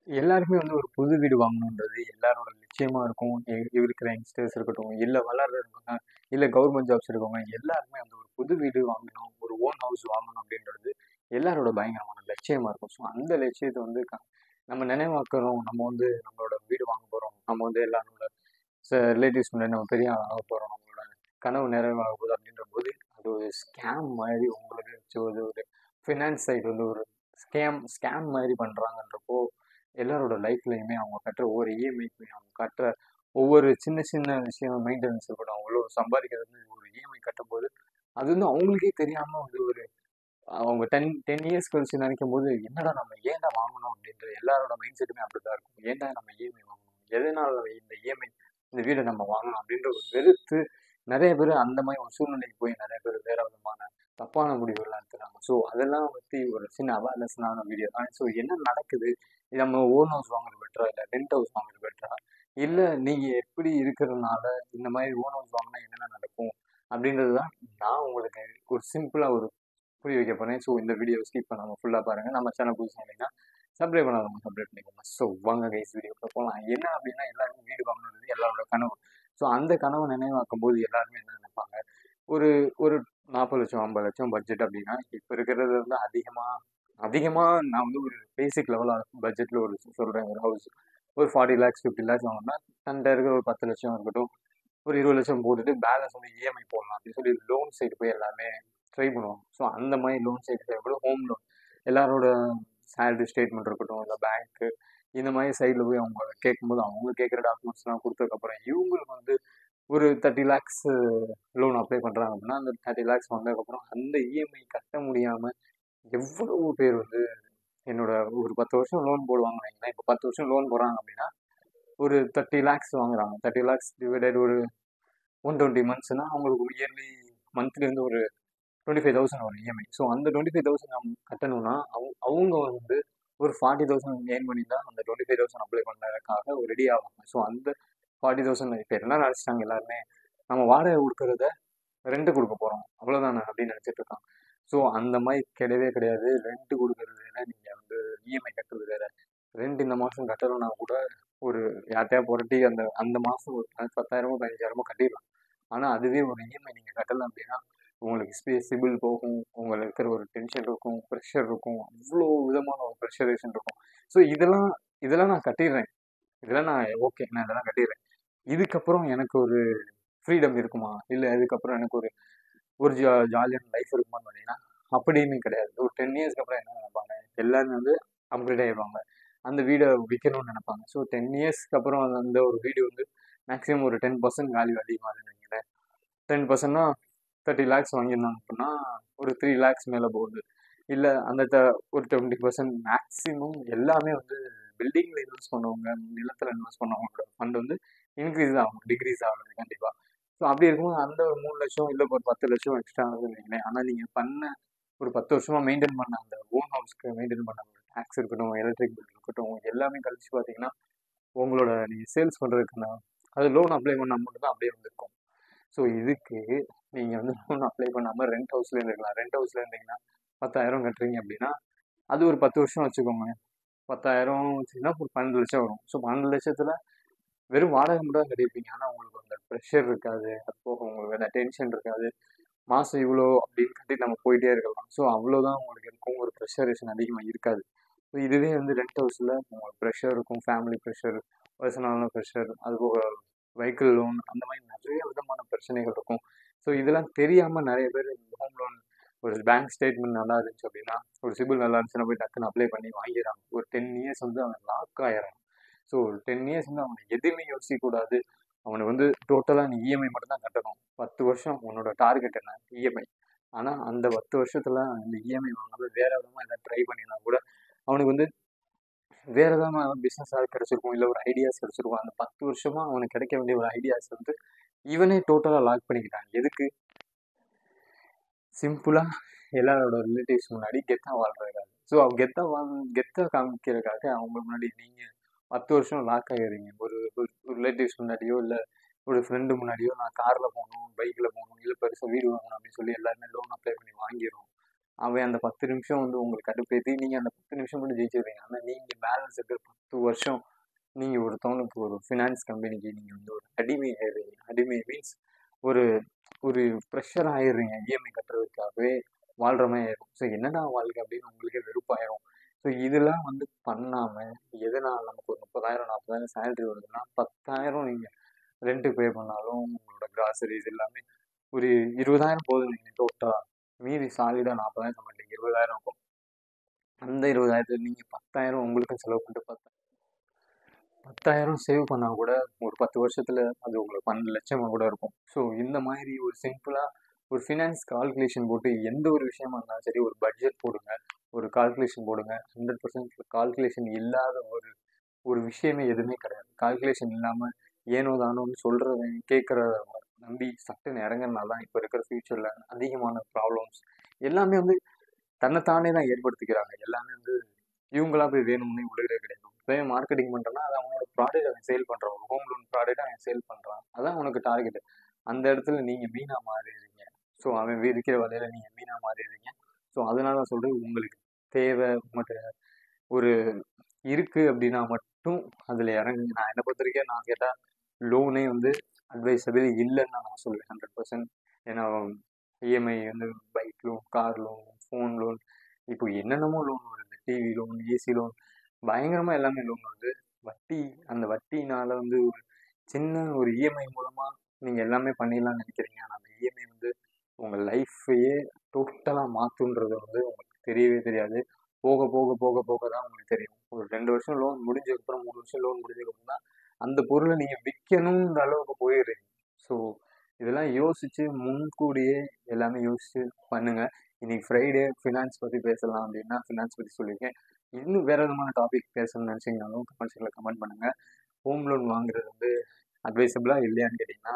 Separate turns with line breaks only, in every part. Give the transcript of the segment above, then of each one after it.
எல்லாருக்குமே வந்து ஒரு புது வீடு வாங்கணுன்றது எல்லாரோட நிச்சயமா இருக்கும். இ இருக்கிற யங்ஸ்டர்ஸ் இருக்கட்டும், இல்ல வளர்றவங்க, இல்ல கவர்மெண்ட் ஜாப்ஸ் இருக்கவங்க எல்லாருமே வந்து ஒரு புது வீடு வாங்கணும், ஒரு ஓன் ஹவுஸ் வாங்கணும் அப்படின்றது எல்லாரோட பயங்கரமான லட்சியமா இருக்கும். ஸோ அந்த லட்சியத்த வந்து க நம்ம நினைவாக்குறோம். நம்ம வந்து நம்மளோட வீடு வாங்க போறோம். நம்ம வந்து எல்லாரோட ச ரிலேட்டிவ்ஸ் முன்னாடி நம்ம பெரிய ஆள் ஆக போறோம். நம்மளோட கனவு நிறைவேற போகுது அப்படின்றபோது, அது ஒரு ஸ்கேம் மாரி உங்களுக்கு வச்சு ஒரு ஒரு ஃபினான்ஸ் சைடு வந்து ஒரு ஸ்கேம் ஸ்கேம் மாரி பண்றாங்கன்றப்போ, எல்லாரோட லைஃப்லயுமே அவங்க கட்டுற ஒவ்வொரு இஎம்ஐக்குமே அவங்க கட்டுற ஒவ்வொரு சின்ன சின்ன விஷயம் மெயின்டெனன்ஸ் இருக்கட்டும், அவ்வளோ சம்பாதிக்கிறது வந்து ஒரு இஎம்ஐ கட்டும்போது, அது வந்து அவங்களுக்கே தெரியாம வந்து ஒரு அவங்க 10 10 இயர்ஸ் கழிச்சு நினைக்கும்போது, என்னடா நம்ம ஏன்டா வாங்குனோம் அப்படின்ற எல்லாரோட மைண்ட் செட்டுமே அப்படிதான் இருக்கும். ஏன்டா நம்ம இஎம்ஐ வாங்குனோம்? எதனால இந்த இஎம்ஐ இந்த வீட நம்ம வாங்கணும் அப்படின்ற ஒரு வெறுத்து நெறைய பேரு அந்த மாரி ஒரு சூழ்நிலைக்கு போய் நெறைய பேர் வேற விதமான தப்பான முடிவுகள்லாம் எடுத்துறாங்க. ஸோ அதெல்லாம் பத்தி ஒரு சின்ன அவேர்னஸ்னான வீடியோ தான். ஸோ என்ன நடக்குது? இது நம்ம ஓன் ஹவுஸ் வாங்குறது பெட்டரா? இல்ல ரெண்ட் ஹவுஸ் வாங்குறது பெட்டரா? இல்ல நீங்க எப்படி இருக்கிறதுனால இந்த மாரி ஓன் ஹவுஸ் வாங்குனா என்னென்ன நடக்கும்? அப்படின்றது தான் நான் உங்களுக்கு ஒரு சிம்பிளா ஒரு புரிய வைக்க போறேன். ஸோ இந்த வீடியோவ ஸ்கிப் பண்ணாம ஃபுல்லா பாருங்க. நம்ம சேனல் புதுசா இருந்தீங்கன்னா சப்ஸ்கிரைப் பண்ணாதவங்க சப்ஸ்கிரைப் பண்ணிக்கோங்க. ஸோ வாங்க கைஸ் வீடியோக்குள்ள போலாம். என்ன அப்படின்னா எல்லாருமே வீடு வாங்கணுன்றது எல்லாரோட கனவு. ஸோ அந்த கனவ நினைவாக்கும்போது எல்லாருமே என்ன நினைப்பாங்க? ஒரு ஒரு 40,00,000 50,00,000 பட்ஜெட் அப்படின்னா, இப்ப இருக்கிறது வந்து அதிகமா அதிகமா நான் வந்து ஒரு பேசிக் லெவல் பட்ஜெட்ல ஒரு சொல்றேன் ஒரு ஹவுஸ். ஒரு 40 லேக்ஸ் 50 லேக்ஸ் வாங்கணும்னா, என்ட்ட இருக்கிற ஒரு 10,00,000 இருக்கட்டும், ஒரு 20,00,000 போட்டுட்டு பேலன்ஸ் வந்து இஎம்ஐ போடலாம் அப்படின்னு சொல்லி லோன் சைடு போய் எல்லாமே ட்ரை பண்ணுவாங்க. ஸோ அந்த மாரி லோன் சைடு தேவைப்படும். ஹோம் லோன் எல்லாரோட சேலரி ஸ்டேட்மெண்ட் இருக்கட்டும், இல்ல பேங்க்கு இந்த மாரி சைடுல போய் அவங்க கேட்கும்போது, அவங்க கேட்கிற டாக்குமெண்ட்ஸ்லாம் குடுத்ததுக்கப்புறம் இவங்களுக்கு வந்து ஒரு 30 லேக்ஸ் லோன் அப்ளை பண்றாங்க அப்படின்னா, அந்த 30 லேக்ஸ் வந்ததுக்கப்புறம் அந்த இஎம்ஐ கட்ட முடியாம எவ்வளவு பேர் வந்து என்னோட ஒரு 10 வருஷம் லோன் போடுவாங்கன்னு வைங்களேன். இப்ப 10 வருஷம் லோன் போடுறாங்க அப்படின்னா, ஒரு 30 லேக்ஸ் வாங்குறாங்க. 30 லேக்ஸ் டிவைடட் ஒரு 120 மந்த்ஸ்னா அவங்களுக்கு இயர்லி மந்த்லி வந்து ஒரு 25,000 வரும் இஎம்ஐ. ஸோ அந்த 25,000 நம்ம கட்டணும்னா, அவ் அவங்க வந்து ஒரு 40,000 ஏர்ன் பண்ணியிருந்தா அந்த 25,000 அப்ளை பண்றதுக்காக ரெடி ஆவாங்க. ஸோ அந்த 40,000 இப்ப என்ன நெனச்சுட்டாங்க எல்லாருமே, நம்ம வாடகை குடுக்கறத ரெண்ட் குடுக்க போறோம். அவ்வளோதானே அப்படின்னு நெனச்சுட்டு இருக்காங்க. ஸோ அந்த மாரி கிடையவே கிடையாது. ரெண்ட் குடுக்கறது வேற, நீங்க வந்து இஎம்ஐ கட்டுறது வேற. ரெண்ட் இந்த மாசம் கட்டலனா கூட ஒரு யார்ட்டயா புரட்டி அந்த அந்த மாசம் ஒரு 10,000மோ 15,000மோ கட்டிடலாம். ஆனா அதுவே ஒரு இஎம்ஐ நீங்க கட்டல அப்படின்னா, உங்களுக்கு ஸ்பி சிபில் போகும். உங்களுக்கு இருக்கிற ஒரு டென்ஷன் இருக்கும், பிரஷர் இருக்கும். அவ்வளோ விதமான ஒரு பிரஷரைசேஷன் இருக்கும். ஸோ இதெல்லாம் இதெல்லாம் நான் கட்டிடுறேன். இதெல்லாம் நான் ஓகே. நான் இதெல்லாம் கட்டிடுறேன். இதுக்கப்புறம் எனக்கு ஒரு ஃப்ரீடம் இருக்குமா? இல்ல இதுக்கப்புறம் எனக்கு ஒரு ஒரு ஜா ஜாலியான லைஃப் இருக்குமான்னு பார்த்தீங்கன்னா, அப்படின்னு கிடையாது. ஒரு 10 இயர்ஸ்க்கு அப்புறம் என்ன நெனைப்பாங்க? எல்லாருமே வந்து அப்கிரேட் ஆயிருவாங்க. அந்த வீட விக்கணும்னு நெனைப்பாங்க. ஸோ 10 இயர்ஸ்க்கு அப்புறம் அந்த ஒரு வீடு வந்து மேக்ஸிமம் ஒரு 10% வேல்யூ அதிகமாகுதுன்னு வைங்களேன். 10%னா 30 லேக்ஸ் வாங்கியிருந்தாங்க அப்படின்னா, ஒரு 3 லேக்ஸ் மேல போகுது. இல்ல அந்த த ஒரு 20% மேக்ஸிமம் எல்லாமே வந்து பில்டிங்ல இன்வெஸ்ட் பண்ணவங்க, நிலத்துல இன்வெஸ்ட் பண்ணவங்களோட ஃபண்ட் வந்து இன்கிரீஸ் ஆகும். டிக்ரீஸ் ஆகாது கண்டிப்பா. ஸோ அப்படி இருக்கும்போது அந்த ஒரு 3,00,000 இல்ல ஒரு 10,00,000 எக்ஸ்ட்ரா ஆகுதுன்னு வைங்களேன். ஆனா நீங்க பண்ண ஒரு 10 வருஷமா மெயின்டெயின் பண்ண அந்த ஓன் ஹவுஸ்க்கு மெயின்டெயின் பண்ண ஒரு டாக்ஸ் இருக்கட்டும், எலக்ட்ரிக் பில் இருக்கட்டும், எல்லாமே கழிச்சு பார்த்தீங்கன்னா, உங்களோட நீங்க சேல்ஸ் பண்றதுக்கான அது லோன் அப்ளை பண்ணா மட்டும் தான் அப்படியே வந்திருக்கும். ஸோ இதுக்கு நீங்க வந்து லோன் அப்ளை பண்ணாம ரெண்ட் ஹவுஸ்ல இருந்துக்கலாம். ரெண்ட் ஹவுஸ்ல இருந்தீங்கன்னா 10,000 கட்டுறீங்க அப்படின்னா, அது ஒரு 10 வருஷம் வச்சுக்கோங்க. 10,000 வச்சீங்கன்னா ஒரு 12,00,000 வரும். ஸோ 12,00,000த்துல வெறும் வாடகை மட்டும் தான் கட்டியிருப்பீங்க. ஆனா உங்களுக்கு அந்த பிரஷர் இருக்காது. அது போக உங்களுக்கு அந்த டென்ஷன் இருக்காது. மாசம் இவ்வளோ அப்படின்னு கட்டிட்டு நம்ம போயிட்டே இருக்கலாம். ஸோ அவ்வளோதான் உங்களுக்கு இருக்கும். ஒரு பிரஷரேஷன் அதிகமா இருக்காது. ஸோ இதுவே வந்து ரெண்ட் ஹவுஸ்ல உங்களுக்கு பிரஷர் இருக்கும். ஃபேமிலி பிரஷர், பர்சனலான பிரஷர், அதுபோக வெஹிக்கிள் லோன் அந்த மாரி நெறைய விதமான பிரச்சனைகள் இருக்கும். ஸோ இதெல்லாம் தெரியாம நெறைய பேர் ஹோம் லோன் ஒரு பேங்க் ஸ்டேட்மெண்ட் நல்லா இருந்துச்சு அப்படின்னா, ஒரு சிபில் நல்லா இருந்துச்சுன்னா போய் டக்குன்னு அப்ளை பண்ணி வாங்கிறாங்க. ஒரு 10 இயர்ஸ் வந்து அவன் லாக் ஆயிர்றான். ஸோ 10 இயர்ஸ் வந்து அவன் எதுவுமே யோசிக்கக்கூடாது. அவனுக்கு வந்து டோட்டலா நீ இஎம்ஐ மட்டும் தான் கட்டணும். 10 வருஷம் உன்னோட டார்கெட் என்ன? இஎம்ஐ. ஆனா அந்த 10 வருஷத்துல அந்த இஎம்ஐ வாங்காம வேற விதமா ஏதாவது ட்ரை பண்ணினா கூட, அவனுக்கு வந்து வேற விதமா பிசினஸ் ஏதாவது கிடைச்சிருக்கும். இல்ல ஒரு ஐடியாஸ் கிடைச்சிருக்கும். அந்த 10 வருஷமா அவனுக்கு கிடைக்க வேண்டிய ஒரு ஐடியாஸ் வந்து இவனே டோட்டலா லாக் பண்ணிக்கிட்டான். எதுக்கு? சிம்பிளா எல்லாரோட ரிலேட்டிவ்ஸ் முன்னாடி கெத்தா வாழ்றதுக்காக. ஸோ கெத்தா வாழ் கெத்தா காமிக்கிறதுக்காக அவங்க முன்னாடி நீங்க 10 வருஷம் லாக் ஆயிர்றீங்க. ஒரு ஒரு ரிலேட்டிவ்ஸ் முன்னாடியோ, இல்ல ஒரு ஃப்ரெண்டு முன்னாடியோ நான் கார்ல போணும், பைக்ல போணும், இல்ல பெருசா வீடு வாங்கணும் அப்படின்னு சொல்லி எல்லாருமே லோன் அப்ளை பண்ணி வாங்கிர்றோம். அவன் அந்த பத்து நிமிஷம் வந்து உங்களுக்கு கடுப்பேற்றி நீங்கள் அந்த பத்து நிமிஷம் மட்டும் ஜெயிச்சிடுறீங்க ஆனால் நீங்கள் பேலன்ஸ் இருக்கிற பத்து வருஷம் நீங்கள் ஒருத்தவனுக்கு ஒரு ஃபினான்ஸ் கம்பெனிக்கு நீங்கள் வந்து ஒரு அடிமை ஆயிடுறீங்க அடிமை மீன்ஸ் ஒரு ஒரு ப்ரெஷர் ஆயிடுறீங்க இஎம்ஐ கட்டுறதுக்காகவே வாழ்கிற மாதிரி ஆயிடும் ஸோ என்னடா வாழ்க்கை அப்படின்னு உங்களுக்கே வெறுப்பாயிரும் ஸோ இதெல்லாம் வந்து பண்ணாமல் எதனால் நமக்கு ஒரு முப்பதாயிரம் நாற்பதாயிரம் சேலரி வருதுன்னா பத்தாயிரம் நீங்கள் ரெண்ட்டு பே பண்ணாலும் உங்களோட கிராசரிஸ் எல்லாமே ஒரு இருபதாயிரம் போதும் நீங்கள் டோட்டலாக மீதி சாலிடாக நாற்பதாயிரம் சம்பாதிங்க இருபதாயிரம் இருக்கும் அந்த இருபதாயிரத்துல நீங்கள் பத்தாயிரம் உங்களுக்கும் செலவு பண்ணிட்டு பத்து பத்தாயிரம் சேவ் பண்ணால் கூட ஒரு பத்து வருஷத்தில் அது உங்களுக்கு பன்னெண்டு லட்சமாக கூட இருக்கும் ஸோ இந்த மாதிரி ஒரு சிம்பிளாக ஒரு ஃபினான்ஸ் கால்குலேஷன் போட்டு எந்த ஒரு விஷயமா இருந்தாலும் சரி ஒரு பட்ஜெட் போடுங்க ஒரு கால்குலேஷன் போடுங்க ஹண்ட்ரட் பர்சன்ட் கால்குலேஷன் இல்லாத ஒரு ஒரு விஷயமே எதுவுமே கிடையாது கால்குலேஷன் இல்லாமல் ஏனோ தானோன்னு சொல்கிறவன் கேட்குற நம்பி சட்டுன்னு இறங்குறதுனால தான் இப்போ இருக்கிற ஃப்யூச்சரில் அதிகமான ப்ராப்ளம்ஸ் எல்லாமே வந்து தன்னைத்தானே தான் ஏற்படுத்திக்கிறாங்க எல்லாமே வந்து இவங்களா போய் வேணும்னே விழுகிறது கிடையாது இப்போ மார்க்கெட்டிங் பண்ணுறேன்னா அது அவனோட ப்ராடக்ட் அவன் சேல் பண்ணுறான் ஒரு ஹோம் லோன் ப்ராடக்ட் அவன் சேல் பண்ணுறான் அதான் உனக்கு டார்கெட் அந்த இடத்துல நீங்கள் மீனாக மாறிடுறீங்க ஸோ அவன் விற்கிற வலையில் நீங்கள் மீனாக மாறிடுறீங்க ஸோ அதனால தான் சொல்கிறேன் உங்களுக்கு தேவை உங்கள்கிட்ட ஒரு இருக்குது அப்படின்னா மட்டும் அதில் இறங்குங்க நான் என்னை பொறுத்த வரைக்கும் நான் கேட்டால் லோனே வந்து அட்வைசபிள் இல்லைன்னு தான் நான் சொல்லுவேன் ஹண்ட்ரட் பர்சன்ட் ஏன்னா இஎம்ஐ வந்து bike loan car loan phone loan இப்போ என்னென்னமோ லோன் வருது டிவி லோன் ஏசி லோன் பயங்கரமாக எல்லாமே லோன் வருது வட்டி அந்த வட்டினால் வந்து ஒரு சின்ன ஒரு இஎம்ஐ மூலமாக நீங்கள் எல்லாமே பண்ணிடலாம்னு நினைக்கிறீங்க ஆனால் அந்த இஎம்ஐ வந்து உங்கள் லைஃப்பையே டோட்டலாக மாற்றுன்றது வந்து உங்களுக்கு தெரியவே தெரியாது போக போக போக போக தான் உங்களுக்கு தெரியும் ஒரு ரெண்டு வருஷம் லோன் முடிஞ்சதுக்கப்புறம் மூணு வருஷம் லோன் முடிஞ்சதுக்கப்புறம் தான் அந்த பொருளை நீங்கள் விற்கணுன்ற அளவுக்கு போயிடுறீங்க ஸோ இதெல்லாம் யோசித்து முன்கூடியே எல்லாமே யோசித்து பண்ணுங்கள் இன்னைக்கு ஃப்ரைடே ஃபினான்ஸ் பற்றி பேசலாம் அப்படின்னா ஃபினான்ஸ் பற்றி சொல்லியிருக்கேன் இன்னும் வேறு விதமான டாபிக் பேசணும்னு நினச்சிங்கனாலும் கமெண்ட் செக்ஷனில் கமெண்ட் பண்ணுங்கள் ஹோம் லோன் வாங்குறது வந்து அட்வைசபிளாக இல்லையான்னு கேட்டிங்கன்னா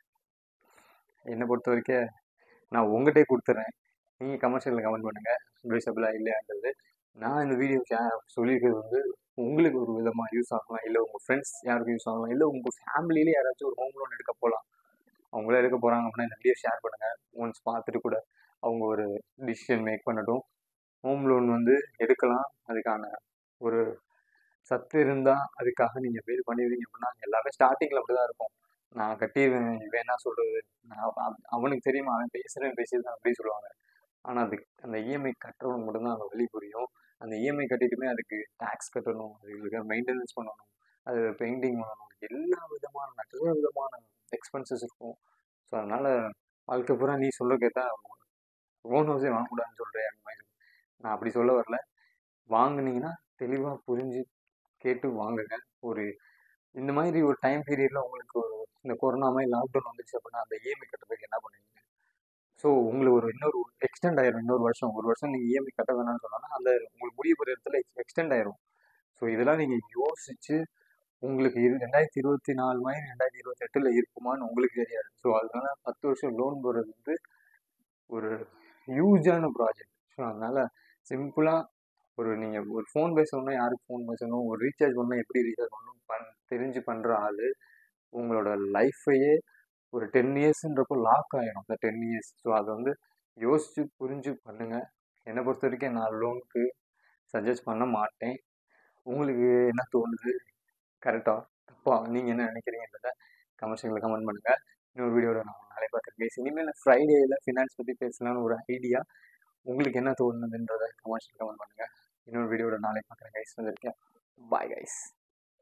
என்னை பொறுத்த வரைக்கும் நான் உங்கள்கிட்டே கொடுத்துட்றேன் நீங்கள் கமர்ஷியலில் கமெண்ட் பண்ணுங்கள் அட்வைசபிளாக இல்லையான்றது நான் இந்த வீடியோ ஷே சொல்லியிருக்கிறது வந்து உங்களுக்கு ஒரு விதமாக யூஸ் ஆகலாம் இல்லை உங்கள் ஃப்ரெண்ட்ஸ் யாருக்கும் யூஸ் ஆகலாம் இல்லை உங்கள் ஃபேமிலியிலே யாராச்சும் ஒரு ஹோம் லோன் எடுக்க போகலாம் அவங்களே எடுக்க போகிறாங்க அப்படின்னா இந்த வீடியோ ஷேர் பண்ணுங்கள் ஒன்ஸ் பார்த்துட்டு கூட அவங்க ஒரு டிசிஷன் மேக் பண்ணட்டும் ஹோம் லோன் வந்து எடுக்கலாம் அதுக்கான ஒரு சத்து இருந்தால் அதுக்காக நீங்கள் பே பண்ணிடுவீங்க அப்படின்னா எல்லாமே ஸ்டார்டிங்கில் அப்படி தான் இருக்கும் நான் கட்டிடுவேன் இவன் என்ன சொல்கிறது நான் அவனுக்கு தெரியுமா அவன் பேசுகிறேன் பேசியிருந்தான் அப்படி சொல்லுவாங்க ஆனால் அது அந்த இஎம்ஐ கட்டுறவனுக்கு மட்டும்தான் அந்த வழி புரியும் அந்த இஎம்ஐ கட்டிட்டுமே அதுக்கு டேக்ஸ் கட்டணும் அதுக்கு மெயின்டெனன்ஸ் பண்ணணும் அது பெயிண்டிங் பண்ணணும் எல்லா விதமான நிறைய விதமான எக்ஸ்பென்சஸ் இருக்கும் ஸோ அதனால் வாழ்க்கை பூரா நீ சொல்ல கேட்டால் ஓன் ஹவுஸே வாங்கக்கூடாதுன்னு சொல்கிறேன் அந்த மாதிரி நான் அப்படி சொல்ல வரல வாங்கினீங்கன்னா தெளிவாக புரிஞ்சு கேட்டு வாங்குங்க ஒரு இந்த மாதிரி ஒரு டைம் பீரியடில் உங்களுக்கு ஒரு இந்த கொரோனா மாதிரி லாக்டவுன் வந்துச்சு அப்படின்னா அந்த இஎம்ஐ கட்டுறதுக்கு என்ன பண்ணுவீங்க ஸோ உங்களுக்கு ஒரு இன்னொரு எக்ஸ்டெண்ட் ஆயிரும் இன்னொரு வருஷம் ஒரு வருஷம் நீங்கள் இஎம்ஐ கட்ட வேணாம்னு சொன்னாலும் அந்த உங்களுக்கு முடிய போகிற இடத்துல எக்ஸ்டெண்ட் ஆயிரும் ஸோ இதெல்லாம் நீங்கள் யோசிச்சு உங்களுக்கு இரு ரெண்டாயிரத்தி இருபத்தி நாலு மாதிரி ரெண்டாயிரத்தி இருபத்தெட்டில் இருக்குமான்னு உங்களுக்கு தெரியாது ஸோ அதனால பத்து வருஷம் லோன் போடுறது வந்து ஒரு ஹியூஜான ப்ராஜெக்ட் ஸோ அதனால் சிம்பிளாக ஒரு நீங்கள் ஒரு ஃபோன் பேசணும்னா யாருக்கு ஃபோன் பேசணும் ஒரு ரீசார்ஜ் பண்ணால் எப்படி ரீசார்ஜ் பண்ணணும் பண் தெரிஞ்சு பண்ணுற ஆள் உங்களோட லைஃப்பையே ஒரு டென் இயர்ஸ்ன்றப்போ லாக் ஆகிடும் அந்த டென் இயர்ஸ் ஸோ அதை வந்து யோசித்து புரிஞ்சு பண்ணுங்கள் என்னை பொறுத்த வரைக்கும் நான் லோனுக்கு சஜஸ்ட் பண்ண மாட்டேன் உங்களுக்கு என்ன தோணுது கரெக்டாக தப்பா நீங்கள் என்ன நினைக்கிறீங்கன்றத கமெண்ட்ஸில் கமெண்ட் பண்ணுங்கள் இன்னொரு வீடியோவில் நான் நாளை பார்த்துருக்கேன் இனிமேல் ஃப்ரைடேயில் ஃபினான்ஸ் பற்றி பேசலாம்னு ஒரு ஐடியா உங்களுக்கு என்ன தோணுதுன்றதை கமெண்ட்ஸில் கமெண்ட் பண்ணுங்கள் இன்னொரு வீடியோவில் நாளை பார்க்குறேன் கைஸ் வந்திருக்கேன் பாய் கைஸ்